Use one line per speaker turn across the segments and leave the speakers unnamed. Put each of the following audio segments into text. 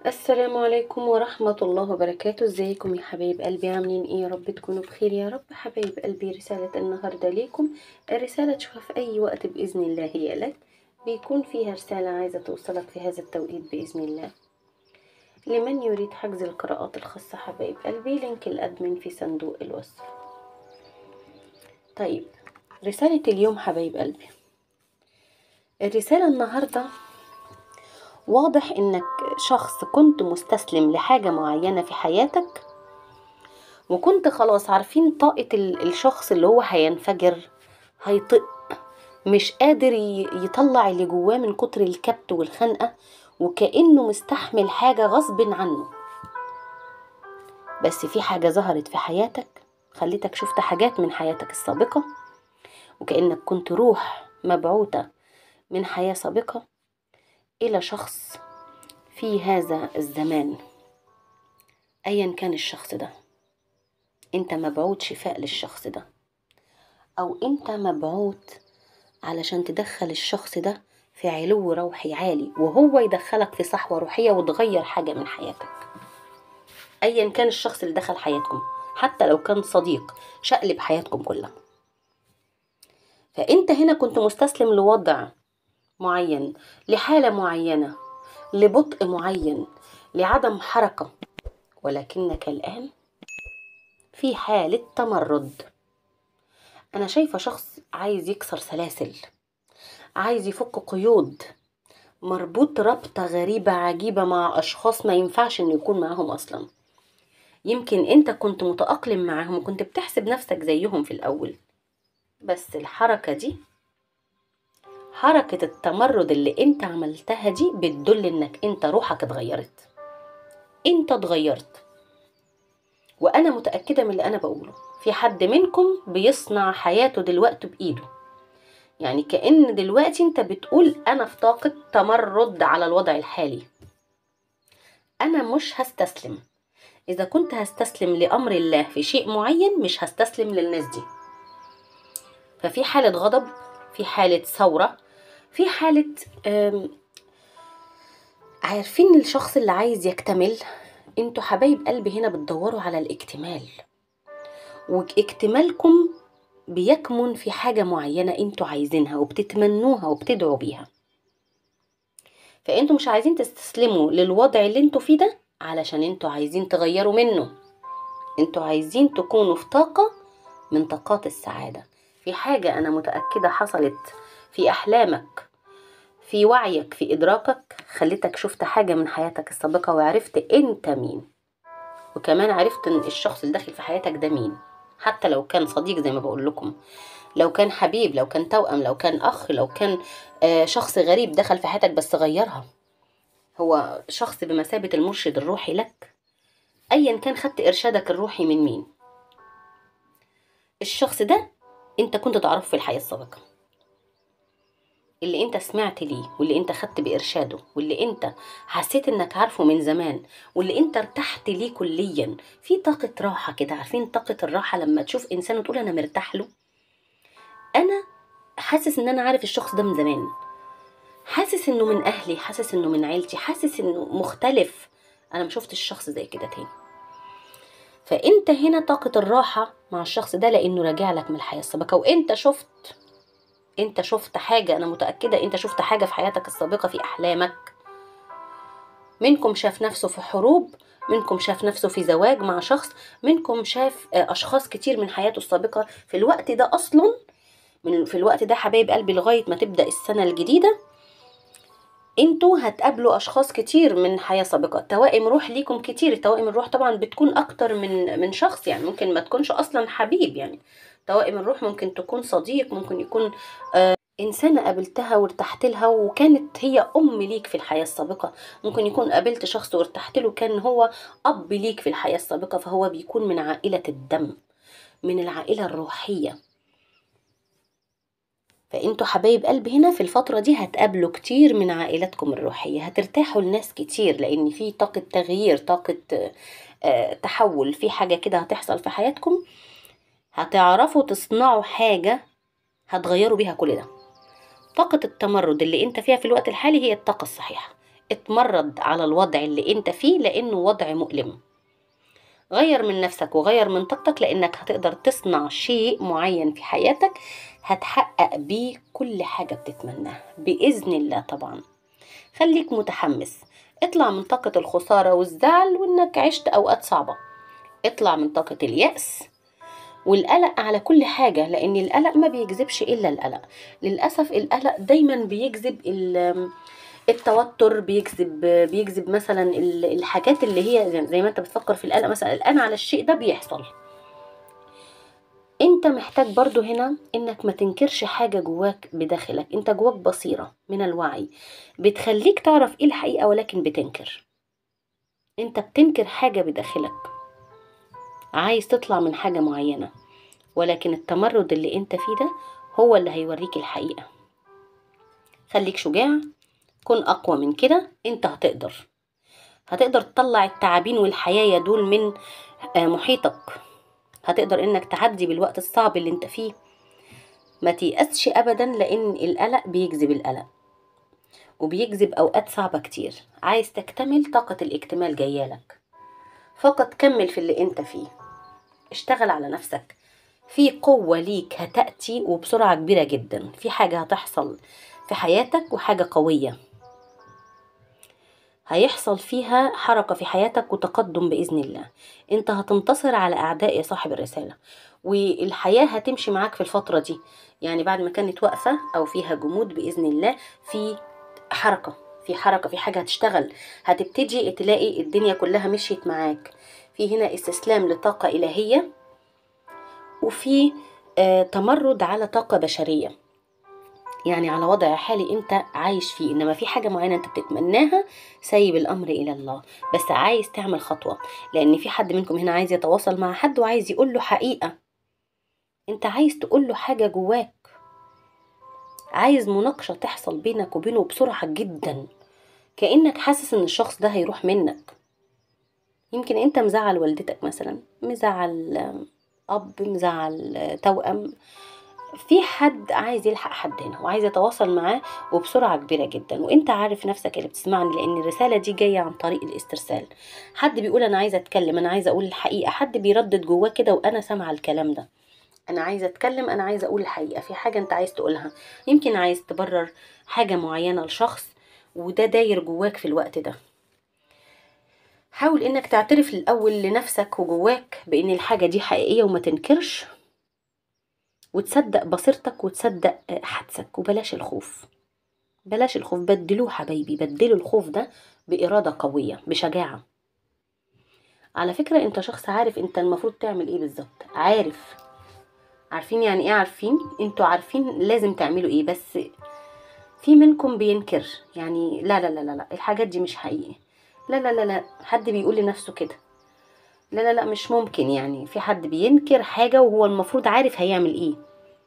السلام عليكم ورحمة الله وبركاته ازيكم يا حبايب قلبي عاملين ايه يا رب تكونوا بخير يا رب حبايب قلبي رسالة النهاردة ليكم الرسالة تشوفها في أي وقت بإذن الله هي لك بيكون فيها رسالة عايزة توصلك في هذا التوقيت بإذن الله لمن يريد حجز القراءات الخاصة حبايب قلبي لينك الأدمن في صندوق الوصف طيب رسالة اليوم حبايب قلبي الرسالة النهاردة واضح انك شخص كنت مستسلم لحاجة معينة في حياتك وكنت خلاص عارفين طاقة ال- الشخص اللي هو هينفجر هيطق مش قادر ي- يطلع اللي جواه من كتر الكبت والخنقة وكأنه مستحمل حاجة غصب عنه بس في حاجة ظهرت في حياتك خليتك شفت حاجات من حياتك السابقة وكأنك كنت روح مبعوثة من حياة سابقة إلى شخص في هذا الزمان أيا كان الشخص ده أنت مبعوث شفاء للشخص ده أو أنت مبعوث علشان تدخل الشخص ده في علو روحي عالي وهو يدخلك في صحوة روحية وتغير حاجة من حياتك أيا كان الشخص اللي دخل حياتكم حتى لو كان صديق شقلب حياتكم كلها فأنت هنا كنت مستسلم لوضع معين لحالة معينة لبطء معين لعدم حركة ولكنك الآن في حالة تمرد أنا شايفة شخص عايز يكسر سلاسل عايز يفك قيود مربوط ربطة غريبة عجيبة مع أشخاص ما ينفعش إنه يكون معاهم أصلا يمكن أنت كنت متأقلم معاهم وكنت بتحسب نفسك زيهم في الأول بس الحركة دي حركة التمرد اللي انت عملتها دي بتدل انك انت روحك اتغيرت انت اتغيرت وانا متأكدة من اللي انا بقوله في حد منكم بيصنع حياته دلوقتي بايده يعني كأن دلوقتي انت بتقول انا في طاقة تمرد على الوضع الحالي انا مش هستسلم اذا كنت هستسلم لامر الله في شيء معين مش هستسلم للناس دي ففي حالة غضب في حالة ثورة في حالة أم، عارفين الشخص اللي عايز يكتمل انتوا حبايب قلبي هنا بتدوروا على الاكتمال واكتمالكم بيكمن في حاجة معينة انتوا عايزينها وبتتمنوها وبتدعوا بيها فانتوا مش عايزين تستسلموا للوضع اللي انتوا فيه ده علشان انتوا عايزين تغيروا منه انتوا عايزين تكونوا في طاقة من طاقات السعادة في حاجة أنا متأكدة حصلت في أحلامك في وعيك في إدراكك خلتك شفت حاجة من حياتك السابقة وعرفت أنت مين وكمان عرفت إن الشخص اللي داخل في حياتك ده مين حتى لو كان صديق زي ما بقول لكم لو كان حبيب لو كان توأم لو كان أخ لو كان آه، شخص غريب دخل في حياتك بس غيرها هو شخص بمثابة المرشد الروحي لك أيا كان خدت إرشادك الروحي من مين الشخص ده انت كنت تعرفه في الحياة السابقة اللي انت سمعت ليه واللي انت خدت بإرشاده واللي انت حسيت انك عارفه من زمان واللي انت ارتحت ليه كليا في طاقة راحة كده عارفين طاقة الراحة لما تشوف انسان وتقول انا مرتاح له انا حاسس ان انا عارف الشخص ده من زمان حاسس انه من اهلي حاسس انه من عيلتي حاسس انه مختلف انا ما شفتش الشخص زي كده تاني فانت هنا طاقة الراحة مع الشخص ده لانه راجع لك من الحياة السابقة وانت شفت انت شفت حاجة انا متأكدة انت شفت حاجة في حياتك السابقة في احلامك منكم شاف نفسه في حروب منكم شاف نفسه في زواج مع شخص منكم شاف آه، اشخاص كتير من حياته السابقة في الوقت ده اصلا من في الوقت ده حبايب قلبي لغاية ما تبدأ السنة الجديدة انتوا هتقابلوا اشخاص كتير من حياه سابقه توائم روح ليكم كتير توائم الروح طبعا بتكون اكتر من من شخص يعني ممكن ما تكونش اصلا حبيب يعني توائم الروح ممكن تكون صديق ممكن يكون آه انسانه قابلتها وارتحت لها وكانت هي ام ليك في الحياه السابقه ممكن يكون قابلت شخص وارتحت له كان هو اب ليك في الحياه السابقه فهو بيكون من عائله الدم من العائله الروحيه فانتوا حبايب قلبي هنا في الفترة دي هتقابلوا كتير من عائلاتكم الروحية هترتاحوا لناس كتير لان في طاقة تغيير طاقة آه، تحول في حاجة كده هتحصل في حياتكم هتعرفوا تصنعوا حاجة هتغيروا بيها كل ده طاقة التمرد اللي انت فيها في الوقت الحالي هي الطاقة الصحيحة اتمرد على الوضع اللي انت فيه لانه وضع مؤلم غير من نفسك وغير من طاقتك لانك هتقدر تصنع شيء معين في حياتك هتحقق بيه كل حاجة بتتمناها بإذن الله طبعا خليك متحمس اطلع من طاقة الخسارة والزعل وانك عشت اوقات صعبة اطلع من طاقة اليأس والقلق على كل حاجة لأن القلق ما بيجذبش إلا القلق للأسف القلق دايما بيجذب ال- التوتر بيجذب بيجذب مثلا ال- الحاجات اللي هي زي- زي ما انت بتفكر في القلق مثلا الآن على الشيء ده بيحصل انت محتاج برضو هنا انك ما تنكرش حاجة جواك بداخلك انت جواك بصيرة من الوعي بتخليك تعرف ايه الحقيقة ولكن بتنكر انت بتنكر حاجة بداخلك عايز تطلع من حاجة معينة ولكن التمرد اللي انت فيه ده هو اللي هيوريك الحقيقة خليك شجاع كن اقوى من كده انت هتقدر هتقدر تطلع التعابين والحياة دول من آه، محيطك هتقدر انك تعدي بالوقت الصعب اللي انت فيه ما تيأسش ابدا لان القلق بيجذب القلق وبيجذب اوقات صعبة كتير عايز تكتمل طاقة الاكتمال جايالك فقط كمل في اللي انت فيه اشتغل على نفسك في قوة ليك هتأتي وبسرعة كبيرة جدا في حاجة هتحصل في حياتك وحاجة قوية هيحصل فيها حركة في حياتك وتقدم بإذن الله انت هتنتصر على أعداء يا صاحب الرسالة والحياة هتمشي معاك في الفترة دي يعني بعد ما كانت واقفة أو فيها جمود بإذن الله في حركة في حركة في حاجة هتشتغل هتبتدي تلاقي الدنيا كلها مشيت معاك في هنا استسلام لطاقة إلهية وفي آه تمرد على طاقة بشرية يعني على وضع حالي انت عايش فيه انما في حاجه معينه انت بتتمناها سايب الامر الى الله بس عايز تعمل خطوه لان في حد منكم هنا عايز يتواصل مع حد وعايز يقول له حقيقه انت عايز تقول له حاجه جواك عايز مناقشه تحصل بينك وبينه بسرعه جدا كانك حاسس ان الشخص ده هيروح منك يمكن انت مزعل والدتك مثلا مزعل اب مزعل توأم في حد عايز يلحق حد هنا وعايز يتواصل معاه وبسرعة كبيرة جدا وانت عارف نفسك اللي بتسمعني لان الرسالة دي جاية عن طريق الاسترسال حد بيقول انا عايزة اتكلم انا عايزة اقول الحقيقة حد بيردد جواه كده وانا سامعة الكلام ده انا عايزة اتكلم انا عايزة اقول الحقيقة في حاجة انت عايز تقولها يمكن عايز تبرر حاجة معينة لشخص وده داير جواك في الوقت ده حاول انك تعترف الاول لنفسك وجواك بان الحاجة دي حقيقية وما تنكرش وتصدق بصيرتك وتصدق حدسك وبلاش الخوف بلاش الخوف بدلوه حبايبي بدلوا الخوف ده بإرادة قوية بشجاعة على فكرة انت شخص عارف انت المفروض تعمل ايه بالظبط عارف عارفين يعني ايه عارفين انتوا عارفين لازم تعملوا ايه بس في منكم بينكر يعني لا لا لا لا, لا الحاجات دي مش حقيقي لا لا لا لا حد بيقول لنفسه كده لا لا لا مش ممكن يعني في حد بينكر حاجة وهو المفروض عارف هيعمل ايه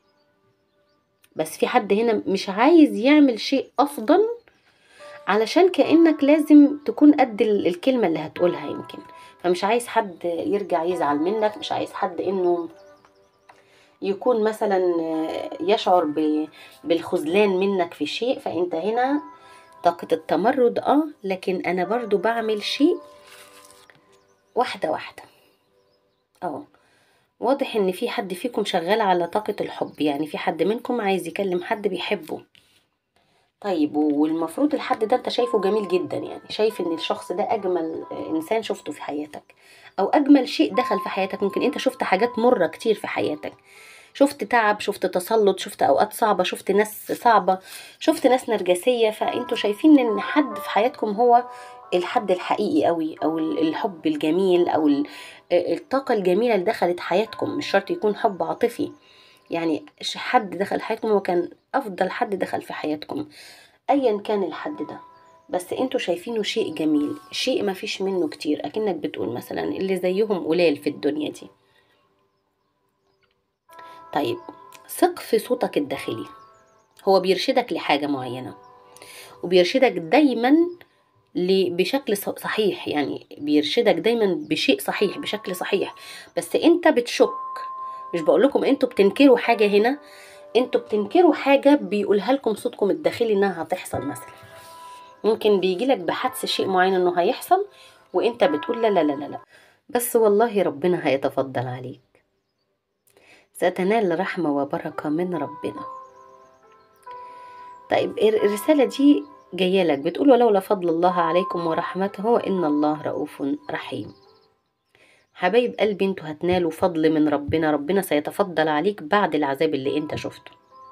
بس في حد هنا مش عايز يعمل شيء افضل علشان كأنك لازم تكون قد ال- الكلمة اللي هتقولها يمكن فمش عايز حد يرجع يزعل منك مش عايز حد انه يكون مثلا يشعر ب- بالخذلان منك في شيء فانت هنا طاقة التمرد اه لكن انا برضو بعمل شيء واحدة واحدة اه واضح ان في حد فيكم شغال على طاقة الحب يعني في حد منكم عايز يكلم حد بيحبه طيب والمفروض الحد ده انت شايفه جميل جدا يعني شايف ان الشخص ده اجمل انسان شفته في حياتك او اجمل شيء دخل في حياتك ممكن انت شفت حاجات مرة كتير في حياتك شفت تعب شفت تسلط شفت اوقات صعبة شفت ناس صعبة شفت ناس نرجسية فانتوا شايفين ان حد في حياتكم هو الحد الحقيقي قوي او الحب الجميل او ال- الطاقة الجميلة اللي دخلت حياتكم مش شرط يكون حب عاطفي يعني ش- حد دخل حياتكم هو كان افضل حد دخل في حياتكم ايا كان الحد ده بس انتوا شايفينه شيء جميل شيء ما فيش منه كتير اكنك بتقول مثلا اللي زيهم قليل في الدنيا دي طيب ثق في صوتك الداخلي هو بيرشدك لحاجة معينة وبيرشدك دايما ل- بشكل ص- صحيح يعني بيرشدك دايما بشيء صحيح بشكل صحيح بس انت بتشك مش بقول لكم انتوا بتنكروا حاجة هنا انتوا بتنكروا حاجة بيقولها لكم صوتكم الداخلي انها هتحصل مثلا ممكن بيجيلك بحدس شيء معين انه هيحصل وانت بتقول لا لا لا لا لا بس والله ربنا هيتفضل عليك ستنال رحمة وبركة من ربنا طيب الرسالة دي جاية لك بتقول ولولا فضل الله عليكم ورحمته وإن الله رؤوف رحيم حبايب قلبي انتوا هتنالوا فضل من ربنا ربنا سيتفضل عليك بعد العذاب اللي انت شفته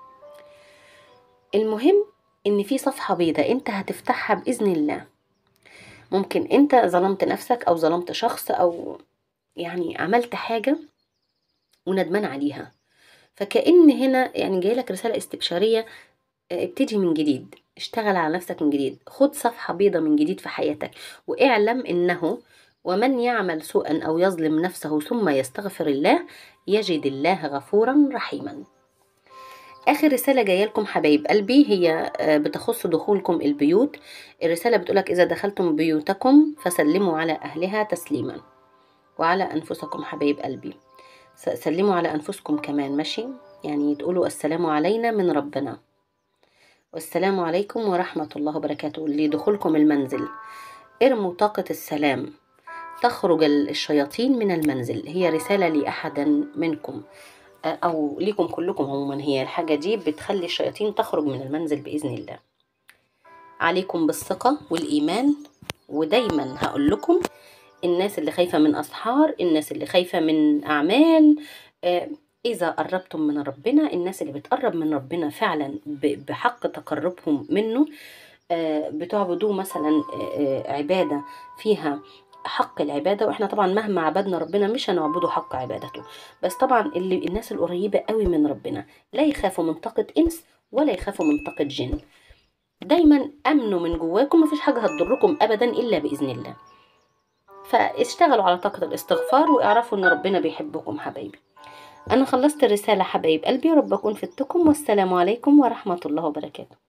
المهم ان في صفحة بيضة انت هتفتحها بإذن الله ممكن انت ظلمت نفسك او ظلمت شخص او يعني عملت حاجة وندمان عليها فكأن هنا يعني جايلك رسالة استبشارية ابتدي من جديد اشتغل على نفسك من جديد خد صفحة بيضة من جديد في حياتك واعلم انه ومن يعمل سوءا او يظلم نفسه ثم يستغفر الله يجد الله غفورا رحيما اخر رساله جايه لكم حبايب قلبي هي بتخص دخولكم البيوت الرساله بتقولك اذا دخلتم بيوتكم فسلموا على اهلها تسليما وعلى انفسكم حبايب قلبي سلموا على انفسكم كمان ماشي يعني تقولوا السلام علينا من ربنا والسلام عليكم ورحمه الله وبركاته لدخولكم المنزل ارموا طاقه السلام تخرج الشياطين من المنزل هي رسالة لأحد منكم أو ليكم كلكم عموما هي الحاجة دي بتخلي الشياطين تخرج من المنزل بإذن الله عليكم بالثقة والإيمان ودايما هقول لكم الناس اللي خايفة من أسحار الناس اللي خايفة من أعمال إذا قربتم من ربنا الناس اللي بتقرب من ربنا فعلا بحق تقربهم منه بتعبدوه مثلا عبادة فيها حق العبادة واحنا طبعا مهما عبدنا ربنا مش هنعبده حق عبادته بس طبعا اللي الناس القريبة قوي من ربنا لا يخافوا من طاقة انس ولا يخافوا من طاقة جن دايما امنوا من جواكم مفيش حاجة هتضركم ابدا الا باذن الله فاشتغلوا على طاقة الاستغفار واعرفوا ان ربنا بيحبكم حبايبي انا خلصت الرسالة حبايب قلبي رب اكون فدتكم والسلام عليكم ورحمة الله وبركاته